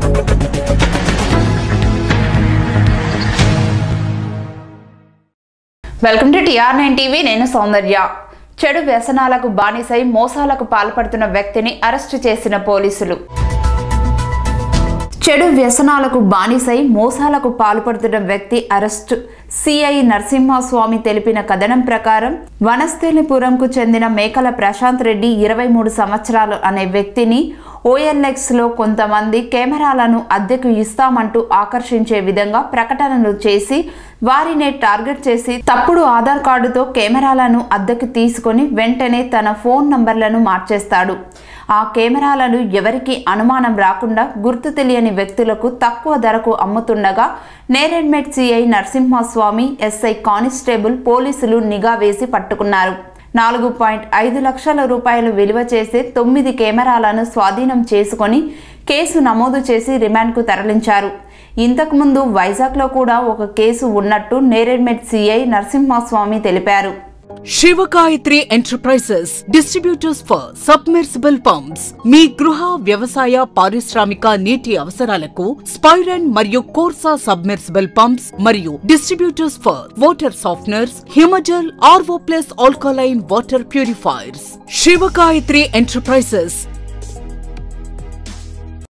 welcome to TR nine TV నేను సౌందర్య చెడు వ్యసనాలకు బానిసై మోసాలకు పాల్పడుతున్న వ్యక్తిని అరెస్టు చేసిన పోలీసులు చెడు వ్యసనాలకు బానిసై మోసాలకు పాల్పడుతున్న వ్యక్తి అరెస్టు సిఐ నరసింహస్వామి తెలిపిన కథనం ప్రకారం వనస్థలిపురంకు చెందిన మేకల ప్రశాంత్ రెడ్డి ఇరవై మూడు సంవత్సరాలు అనే వ్యక్తిని ఓఎల్ఎక్స్ లో కొంతమంది కెమెరాలను అద్దెకు ఇస్తామంటూ ఆకర్షించే విధంగా ప్రకటనలు చేసి వారినే టార్గెట్ చేసి తప్పుడు ఆధార్ కార్డుతో కెమెరాలను అద్దెకు తీసుకొని వెంటనే తన ఫోన్ నంబర్లను మార్చేస్తాడు ఆ కెమెరాలను ఎవరికి అనుమానం రాకుండా గుర్తు తెలియని వ్యక్తులకు తక్కువ ధరకు అమ్ముతుండగా Neredmet CI Narasimhaswamy SI constable పోలీసులు నిఘా వేసి పట్టుకున్నారు నాలుగు పాయింట్ ఐదు లక్షల రూపాయలు విలువ చేసే తొమ్మిది కెమెరాలను స్వాధీనం చేసుకొని కేసు నమోదు చేసి రిమాండ్కు తరలించారు ఇంతకుముందు వైజాగ్లో కూడా ఒక కేసు ఉన్నట్టు నేరెడ్మెట్ సిఐ నరసింహస్వామి తెలిపారు Shivagayatri enterprises distributors for submersible pumps మీ గృహ వ్యవసాయ పారిశ్రామిక నీటి అవసరాలకు స్పైరన్ మరియు కోర్సా సబ్మెర్సిబుల్ పంప్స్ మరియు distributors for water softeners Himajal RO plus alkaline water purifiers Shivagayatri enterprises